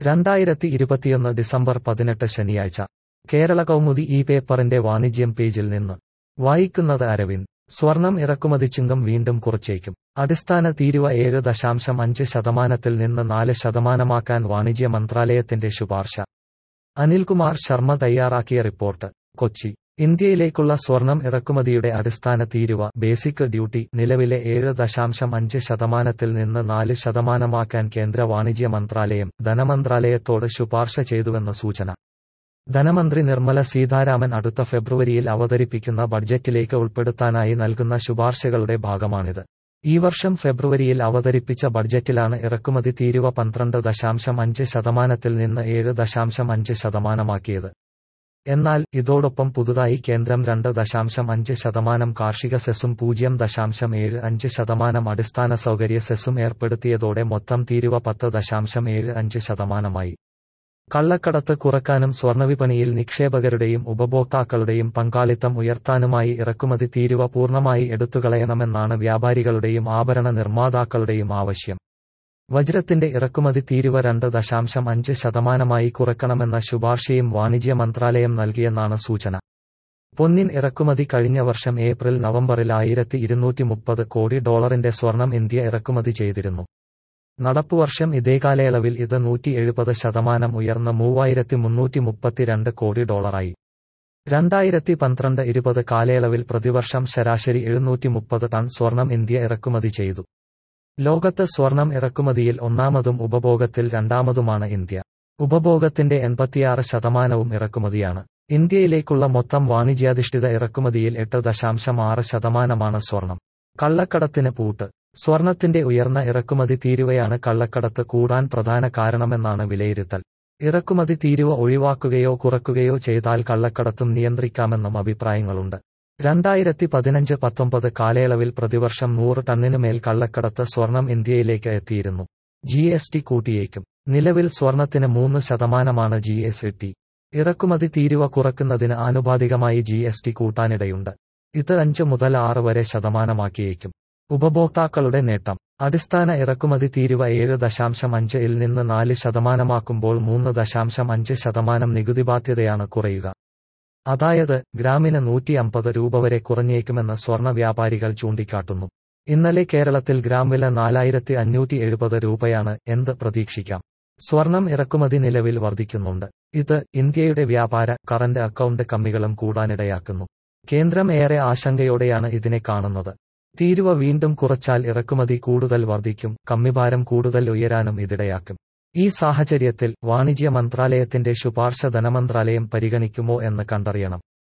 രണ്ടായിരത്തി ഇരുപത്തിയൊന്ന് ഡിസംബർ പതിനെട്ട് ശനിയാഴ്ച കേരള കൗമുദി ഈ പേപ്പറിന്റെ വാണിജ്യം പേജിൽ നിന്ന് വായിക്കുന്നത് അരവിന്ദ് സ്വർണം ഇറക്കുമതി ചുങ്കം വീണ്ടും കുറച്ചേക്കും അടിസ്ഥാന തീരുവ ഏഴ് ദശാംശം അഞ്ച് ശതമാനത്തിൽ നിന്ന് നാല് ശതമാനമാക്കാൻ വാണിജ്യ മന്ത്രാലയത്തിന്റെ ശുപാർശ അനിൽകുമാർ ശർമ്മ തയ്യാറാക്കിയ റിപ്പോർട്ട് കൊച്ചി ഇന്ത്യയിലേക്കുള്ള സ്വർണം ഇറക്കുമതിയുടെ അടിസ്ഥാന തീരുവ ബേസിക് ഡ്യൂട്ടി നിലവിലെ ഏഴ് ദശാംശം അഞ്ച് ശതമാനത്തിൽ നിന്ന് നാല് ശതമാനമാക്കാൻ കേന്ദ്ര വാണിജ്യ മന്ത്രാലയം ധനമന്ത്രാലയത്തോട് ശുപാർശ ചെയ്തുവെന്ന് സൂചന ധനമന്ത്രി നിർമ്മല സീതാരാമൻ അടുത്ത ഫെബ്രുവരിയിൽ അവതരിപ്പിക്കുന്ന ബഡ്ജറ്റിലേക്ക് ഉൾപ്പെടുത്താനായി നൽകുന്ന ശുപാർശകളുടെ ഭാഗമാണിത് ഈ വർഷം ഫെബ്രുവരിയിൽ അവതരിപ്പിച്ച ബഡ്ജറ്റിലാണ് ഇറക്കുമതി തീരുവ പന്ത്രണ്ട് ദശാംശം അഞ്ച് ശതമാനത്തിൽ നിന്ന് ഏഴ് ദശാംശം അഞ്ച് ശതമാനമാക്കിയത് എന്നാൽ ഇതോടൊപ്പം പുതുതായി കേന്ദ്രം രണ്ട് ദശാംശം അഞ്ച് ശതമാനം കാർഷിക സെസും പൂജ്യം ദശാംശം ഏഴ് അഞ്ച് ശതമാനം അടിസ്ഥാന സൗകര്യ സെസും ഏർപ്പെടുത്തിയതോടെ മൊത്തം തീരുവ പത്ത് ദശാംശം ഏഴ് അഞ്ച് ശതമാനമായി കള്ളക്കടത്ത് കുറക്കാനും സ്വർണ്ണവിപണിയിൽ നിക്ഷേപകരുടെയും ഉപഭോക്താക്കളുടെയും പങ്കാളിത്തം ഉയർത്താനുമായി ഇറക്കുമതി തീരുവ പൂർണ്ണമായി എടുത്തുകളയണമെന്നാണ് വ്യാപാരികളുടെയും ആഭരണ നിർമ്മാതാക്കളുടെയും ആവശ്യം വജ്രത്തിന്റെ ഇറക്കുമതി തീരുവ രണ്ട് ദശാംശം അഞ്ച് ശതമാനമായി കുറക്കണമെന്ന ശുപാർശയും വാണിജ്യ മന്ത്രാലയം നൽകിയെന്നാണ് സൂചന പൊന്നിൻ ഇറക്കുമതി കഴിഞ്ഞ വർഷം ഏപ്രിൽ നവംബറിൽ ആയിരത്തി ഇരുന്നൂറ്റി മുപ്പത് കോടി ഡോളറിന്റെ സ്വർണം ഇന്ത്യ ഇറക്കുമതി ചെയ്തിരുന്നു നടപ്പുവർഷം ഇതേ കാലയളവിൽ ഇത് നൂറ്റി എഴുപത് ശതമാനം ഉയർന്ന് മൂവായിരത്തി മുന്നൂറ്റി മുപ്പത്തിരണ്ട് കോടി ഡോളറായി രണ്ടായിരത്തി പന്ത്രണ്ട് ഇരുപത് കാലയളവിൽ പ്രതിവർഷം ശരാശരി എഴുന്നൂറ്റി മുപ്പത് ടൺ സ്വർണം ഇന്ത്യ ഇറക്കുമതി ചെയ്തു ലോകത്ത് സ്വർണം ഇറക്കുമതിയിൽ ഒന്നാമതും ഉപഭോഗത്തിൽ രണ്ടാമതുമാണ് ഇന്ത്യ ഉപഭോഗത്തിന്റെ എൺപത്തിയാറ് ശതമാനവും ഇറക്കുമതിയാണ് ഇന്ത്യയിലേക്കുള്ള മൊത്തം വാണിജ്യാധിഷ്ഠിത ഇറക്കുമതിയിൽ എട്ട് ദശാംശം ആറ് ശതമാനമാണ് സ്വർണം കള്ളക്കടത്തിന് പൂട്ട് സ്വർണത്തിന്റെ ഉയർന്ന ഇറക്കുമതി തീരുവയാണ് കള്ളക്കടത്ത് കൂടാൻ പ്രധാന കാരണമെന്നാണ് വിലയിരുത്തൽ ഇറക്കുമതി തീരുവ ഒഴിവാക്കുകയോ കുറക്കുകയോ ചെയ്താൽ കള്ളക്കടത്തും നിയന്ത്രിക്കാമെന്നും അഭിപ്രായങ്ങളുണ്ട് രണ്ടായിരത്തി പതിനഞ്ച് പത്തൊമ്പത് കാലയളവിൽ പ്രതിവർഷം നൂറ് ടണ്ണിന് മേൽ കള്ളക്കടത്ത് സ്വർണം ഇന്ത്യയിലേക്ക് എത്തിയിരുന്നു ജി എസ് ടി കൂട്ടിയേക്കും നിലവിൽ സ്വർണത്തിന് മൂന്ന് ശതമാനമാണ് ജി എസ് ടി ഇറക്കുമതി തീരുവ കുറക്കുന്നതിന് ആനുപാതികമായി ജി എസ് ടി കൂട്ടാനിടയുണ്ട് ഇത് അഞ്ച് മുതൽ ആറ് വരെ ശതമാനമാക്കിയേക്കും ഉപഭോക്താക്കളുടെ നേട്ടം അടിസ്ഥാന ഇറക്കുമതി തീരുവ ഏഴ് ദശാംശം അഞ്ച് ഇൽ നിന്ന് നാല് ശതമാനമാക്കുമ്പോൾ മൂന്ന് ദശാംശം അഞ്ച് ശതമാനം നികുതി ബാധ്യതയാണ് കുറയുക അതായത് ഗ്രാമിന് നൂറ്റി അമ്പത് രൂപ വരെ കുറഞ്ഞേക്കുമെന്ന് സ്വർണ്ണ വ്യാപാരികൾ ചൂണ്ടിക്കാട്ടുന്നു ഇന്നലെ കേരളത്തിൽ ഗ്രാം വില നാലായിരത്തി അഞ്ഞൂറ്റി എഴുപത് രൂപയാണ് എന്ത് പ്രതീക്ഷിക്കാം സ്വർണം ഇറക്കുമതി നിലവിൽ വർദ്ധിക്കുന്നുണ്ട് ഇത് ഇന്ത്യയുടെ വ്യാപാര കറന്റ് അക്കൗണ്ട് കമ്മികളും കൂടാനിടയാക്കുന്നു കേന്ദ്രം ഏറെ ആശങ്കയോടെയാണ് ഇതിനെ കാണുന്നത് തീരുവ വീണ്ടും കുറച്ചാൽ ഇറക്കുമതി കൂടുതൽ വർദ്ധിക്കും കമ്മിഭാരം കൂടുതൽ ഉയരാനും ഇതിടയാക്കും ഈ സാഹചര്യത്തിൽ വാണിജ്യ മന്ത്രാലയത്തിന്റെ ശുപാർശ ധനമന്ത്രാലയം പരിഗണിക്കുമോ എന്ന് കണ്ടറിയണം